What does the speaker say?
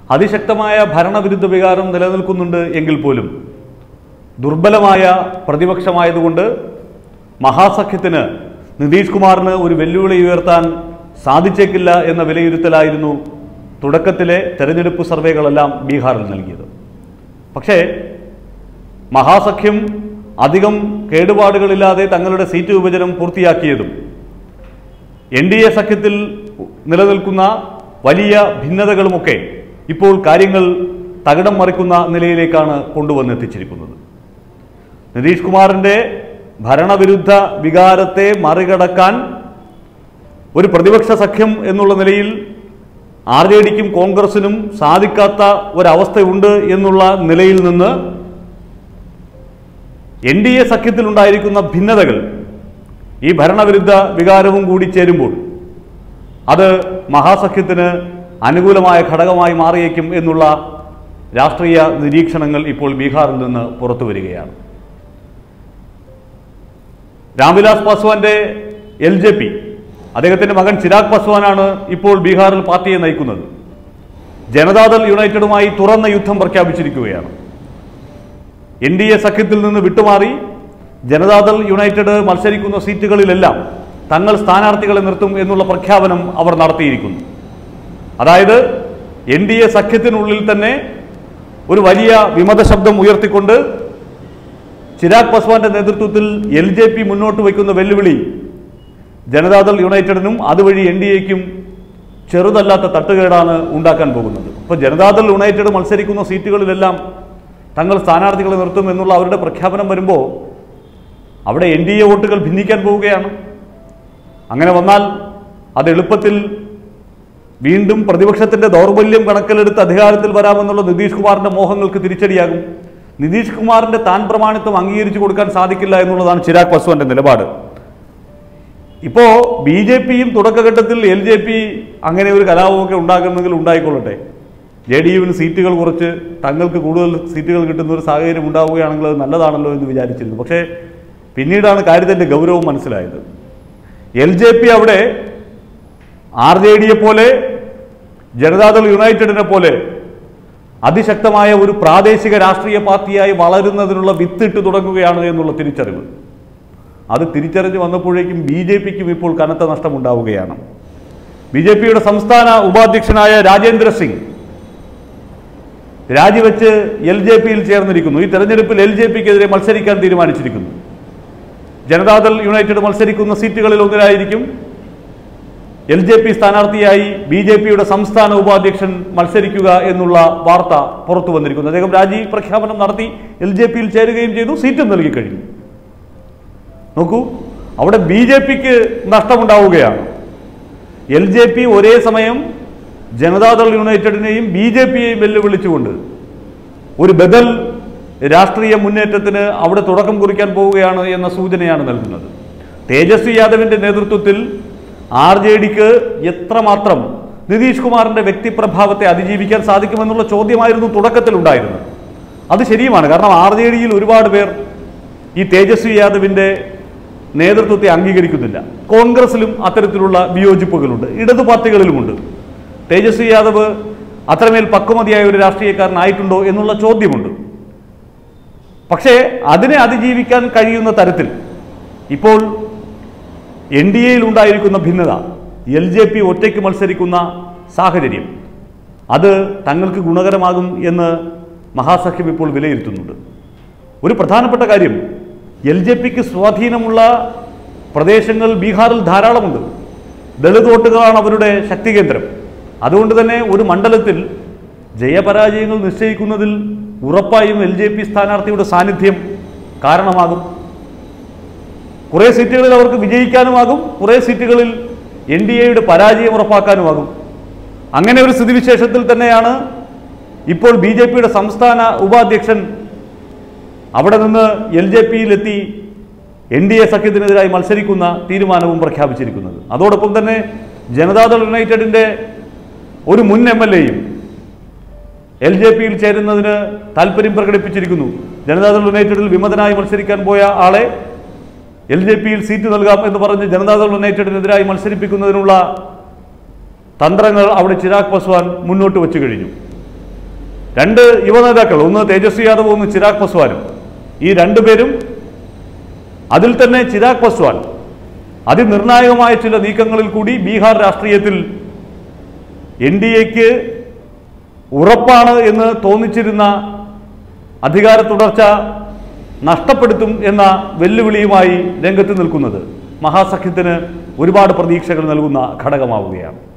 അതിശക്തമായ ഭരണവിരുദ്ധ വികാരം നിലനിൽക്കുന്നുണ്ട് എങ്കിൽ പോലും ദുർബലമായ പ്രതിപക്ഷമായതുകൊണ്ട് മഹാസഖ്യത്തിന് നിതീഷ് കുമാറിന് ഒരു വെല്ലുവിളി ഉയർത്താൻ സാധിച്ചേക്കില്ല എന്ന വിലയിരുത്തലായിരുന്നു തുടക്കത്തിലെ തെരഞ്ഞെടുപ്പ് സർവേകളെല്ലാം ബീഹാറിൽ നൽകിയത് പക്ഷേ മഹാസഖ്യം അധികം കേടുപാടുകളില്ലാതെ തങ്ങളുടെ സീറ്റ് വിഭജനം പൂർത്തിയാക്കിയതും എൻ ഡി എ സഖ്യത്തിൽ നിലനിൽക്കുന്ന വലിയ ഭിന്നതകളുമൊക്കെ ഇപ്പോൾ കാര്യങ്ങൾ തകിടം മറിക്കുന്ന നിലയിലേക്കാണ് കൊണ്ടുവന്നെത്തിച്ചിരിക്കുന്നത് നിതീഷ് കുമാറിന്റെ ഭരണവിരുദ്ധ വികാരത്തെ മറികടക്കാൻ ഒരു പ്രതിപക്ഷ സഖ്യം എന്നുള്ള നിലയിൽ ആർ ജെ ഡിക്കും കോൺഗ്രസിനും സാധിക്കാത്ത ഒരവസ്ഥയുണ്ട് എന്നുള്ള നിലയിൽ നിന്ന് എൻ ഡി എ സഖ്യത്തിലുണ്ടായിരിക്കുന്ന ഭിന്നതകൾ ഈ ഭരണവിരുദ്ധ വികാരവും കൂടി ചേരുമ്പോൾ അത് മഹാസഖ്യത്തിന് അനുകൂലമായ ഘടകമായി മാറിയേക്കും എന്നുള്ള രാഷ്ട്രീയ നിരീക്ഷണങ്ങൾ ഇപ്പോൾ ബീഹാറിൽ നിന്ന് പുറത്തു വരികയാണ് രാംവിലാസ് പാസ്വാന്റെ എൽ ജെ പി അദ്ദേഹത്തിന്റെ മകൻ ചിരാഗ് പാസ്വാനാണ് ഇപ്പോൾ ബീഹാറിൽ പാർട്ടിയെ നയിക്കുന്നത് ജനതാദൾ യുണൈറ്റഡുമായി തുറന്ന യുദ്ധം പ്രഖ്യാപിച്ചിരിക്കുകയാണ് എൻ ഡി എ സഖ്യത്തിൽ നിന്ന് വിട്ടുമാറി ജനതാദൾ യുണൈറ്റഡ് മത്സരിക്കുന്ന സീറ്റുകളിലെല്ലാം തങ്ങൾ സ്ഥാനാർത്ഥികളെ നിർത്തും എന്നുള്ള പ്രഖ്യാപനം അവർ നടത്തിയിരിക്കുന്നു അതായത് എൻ ഡി എ സഖ്യത്തിനുള്ളിൽ തന്നെ ഒരു വലിയ വിമത ശബ്ദം ഉയർത്തിക്കൊണ്ട് ചിരാഗ് പസ്വാന്റെ നേതൃത്വത്തിൽ എൽ ജെ പി മുന്നോട്ട് വയ്ക്കുന്ന വെല്ലുവിളി ജനതാദൾ യുണൈറ്റഡിനും അതുവഴി എൻ ഡി എക്കും ചെറുതല്ലാത്ത തട്ടുകേടാണ് ഉണ്ടാക്കാൻ പോകുന്നത് ഇപ്പോൾ ജനതാദൾ യുണൈറ്റഡ് മത്സരിക്കുന്ന സീറ്റുകളിലെല്ലാം തങ്ങൾ സ്ഥാനാർത്ഥികളെ നിർത്തും എന്നുള്ള അവരുടെ പ്രഖ്യാപനം വരുമ്പോൾ അവിടെ എൻ ഡി എ വോട്ടുകൾ ഭിന്നിക്കാൻ പോവുകയാണ് അങ്ങനെ വന്നാൽ അത് എളുപ്പത്തിൽ വീണ്ടും പ്രതിപക്ഷത്തിന്റെ ദൗർബല്യം കണക്കിലെടുത്ത് അധികാരത്തിൽ വരാമെന്നുള്ള നിതീഷ് കുമാറിന്റെ മോഹങ്ങൾക്ക് തിരിച്ചടിയാകും നിതീഷ് കുമാറിന്റെ താൻ പ്രമാണിത്വം അംഗീകരിച്ചു കൊടുക്കാൻ സാധിക്കില്ല എന്നുള്ളതാണ് ചിരാഗ് പസ്വാന്റെ നിലപാട് ഇപ്പോ ബി ജെ പിയും തുടക്കഘട്ടത്തിൽ എൽ ജെ പി അങ്ങനെ ഒരു കലാപമൊക്കെ ഉണ്ടാക്കുന്നെങ്കിൽ ഉണ്ടായിക്കൊള്ളട്ടെ ജെ ഡി യുവിന് സീറ്റുകൾ കുറച്ച് തങ്ങൾക്ക് കൂടുതൽ സീറ്റുകൾ കിട്ടുന്ന ഒരു സാഹചര്യം ഉണ്ടാവുകയാണെങ്കിൽ അത് നല്ലതാണല്ലോ എന്ന് വിചാരിച്ചിരുന്നു പക്ഷേ പിന്നീടാണ് കാര്യത്തിന്റെ ഗൗരവം മനസ്സിലായത് എൽ ജെ പി അവിടെ ആർ ജെ ഡിയെ പോലെ ജനതാദൾ യുണൈറ്റഡിനെ പോലെ അതിശക്തമായ ഒരു പ്രാദേശിക രാഷ്ട്രീയ പാർട്ടിയായി വളരുന്നതിനുള്ള വിത്തിട്ട് തുടങ്ങുകയാണ് എന്നുള്ള തിരിച്ചറിവ് അത് തിരിച്ചറിഞ്ഞ് വന്നപ്പോഴേക്കും ബി ജെ പിക്കും ഇപ്പോൾ കനത്ത നഷ്ടമുണ്ടാവുകയാണ് ബി ജെ പിയുടെ സംസ്ഥാന ഉപാധ്യക്ഷനായ രാജേന്ദ്ര സിംഗ് രാജിവെച്ച് എൽ ജെ പിയിൽ ചേർന്നിരിക്കുന്നു ഈ തെരഞ്ഞെടുപ്പിൽ എൽ ജെ പിക്കെതിരെ മത്സരിക്കാൻ തീരുമാനിച്ചിരിക്കുന്നു ജനതാദൾ യുണൈറ്റഡ് മത്സരിക്കുന്ന സീറ്റുകളിൽ ഒന്നിലായിരിക്കും എൽ ജെ പി സ്ഥാനാർത്ഥിയായി ബി ജെ പിയുടെ സംസ്ഥാന ഉപാധ്യക്ഷൻ മത്സരിക്കുക എന്നുള്ള വാർത്ത പുറത്തു വന്നിരിക്കുന്നു അദ്ദേഹം രാജി പ്രഖ്യാപനം നടത്തി എൽ ജെ പിയിൽ ചേരുകയും ചെയ്തു സീറ്റും നൽകി കഴിഞ്ഞു നോക്കൂ അവിടെ ബി ജെ പിക്ക് നഷ്ടമുണ്ടാവുകയാണ് എൽ ജെ പി ഒരേ സമയം ജനതാദൾ യുണൈറ്റഡിനെയും ബി ജെ പിയെയും വെല്ലുവിളിച്ചുകൊണ്ട് ഒരു ബദൽ രാഷ്ട്രീയ മുന്നേറ്റത്തിന് അവിടെ തുടക്കം കുറിക്കാൻ പോവുകയാണ് എന്ന സൂചനയാണ് നൽകുന്നത് തേജസ്വി യാദവിന്റെ നേതൃത്വത്തിൽ ആർ ജെ ഡിക്ക് എത്രമാത്രം നിതീഷ് കുമാറിന്റെ വ്യക്തിപ്രഭാവത്തെ അതിജീവിക്കാൻ സാധിക്കുമെന്നുള്ള ചോദ്യമായിരുന്നു തുടക്കത്തിൽ ഉണ്ടായിരുന്നത് അത് ശരിയുമാണ് കാരണം ആർ ജെ ഡിയിൽ ഒരുപാട് പേർ ഈ തേജസ്വി യാദവിന്റെ നേതൃത്വത്തെ അംഗീകരിക്കുന്നില്ല കോൺഗ്രസിലും അത്തരത്തിലുള്ള വിയോജിപ്പുകളുണ്ട് ഇടതു പാർട്ടികളിലുമുണ്ട് തേജസ്വി യാദവ് അത്രമേൽ പക്വമതിയായ ഒരു രാഷ്ട്രീയക്കാരനായിട്ടുണ്ടോ എന്നുള്ള ചോദ്യമുണ്ട് പക്ഷേ അതിനെ അതിജീവിക്കാൻ കഴിയുന്ന തരത്തിൽ ഇപ്പോൾ എൻ ഡി എയിൽ ഉണ്ടായിരിക്കുന്ന ഭിന്നത എൽ ജെ പി ഒറ്റയ്ക്ക് മത്സരിക്കുന്ന സാഹചര്യം അത് തങ്ങൾക്ക് ഗുണകരമാകും എന്ന് മഹാസഖ്യം ഇപ്പോൾ വിലയിരുത്തുന്നുണ്ട് ഒരു പ്രധാനപ്പെട്ട കാര്യം എൽ ജെ പിക്ക് സ്വാധീനമുള്ള പ്രദേശങ്ങൾ ബീഹാറിൽ ധാരാളമുണ്ട് ദളിത് വോട്ടുകളാണ് അവരുടെ ശക്തി കേന്ദ്രം അതുകൊണ്ട് തന്നെ ഒരു മണ്ഡലത്തിൽ ജയപരാജയങ്ങൾ നിശ്ചയിക്കുന്നതിൽ ഉറപ്പായും എൽ ജെ പി സ്ഥാനാർത്ഥിയുടെ സാന്നിധ്യം കാരണമാകും കുറേ സീറ്റുകളിൽ അവർക്ക് വിജയിക്കാനുമാകും കുറേ സീറ്റുകളിൽ എൻ ഡി എയുടെ പരാജയം ഉറപ്പാക്കാനുമാകും അങ്ങനെ ഒരു സ്ഥിതിവിശേഷത്തിൽ തന്നെയാണ് ഇപ്പോൾ ബി ജെ പിയുടെ സംസ്ഥാന ഉപാധ്യക്ഷൻ അവിടെ നിന്ന് എൽ ജെ പിയിലെത്തി എൻ ഡി എ സഖ്യത്തിനെതിരായി മത്സരിക്കുന്ന തീരുമാനവും പ്രഖ്യാപിച്ചിരിക്കുന്നത് അതോടൊപ്പം തന്നെ ജനതാദൾ യുണൈറ്റഡിന്റെ ഒരു മുൻ എം എൽ എയും എൽ ജെ പിയിൽ ചേരുന്നതിന് താല്പര്യം പ്രകടിപ്പിച്ചിരിക്കുന്നു ജനതാദൾ യുണൈറ്റഡിൽ വിമതനായി മത്സരിക്കാൻ പോയ ആളെ എൽ ജെ പിയിൽ സീറ്റ് നൽകാം എന്ന് പറഞ്ഞ് ജനതാദൾ യുണൈറ്റഡിനെതിരായി മത്സരിപ്പിക്കുന്നതിനുള്ള തന്ത്രങ്ങൾ അവിടെ ചിരാഗ് പസ്വാൻ മുന്നോട്ട് വെച്ചു കഴിഞ്ഞു രണ്ട് യുവനേതാക്കൾ ഒന്ന് തേജസ്വി യാദവ് ഒന്ന് ചിരാഗ് പസ്വാനും ഈ രണ്ടുപേരും അതിൽ തന്നെ ചിരാഗ് പസ്വാൻ അതിനിർണായകമായ ചില നീക്കങ്ങളിൽ കൂടി ബീഹാർ രാഷ്ട്രീയത്തിൽ എൻ ഡി എക്ക് ഉറപ്പാണ് എന്ന് തോന്നിച്ചിരുന്ന അധികാര തുടർച്ച നഷ്ടപ്പെടുത്തും എന്ന വെല്ലുവിളിയുമായി രംഗത്ത് നിൽക്കുന്നത് മഹാസഖ്യത്തിന് ഒരുപാട് പ്രതീക്ഷകൾ നൽകുന്ന ഘടകമാവുകയാണ്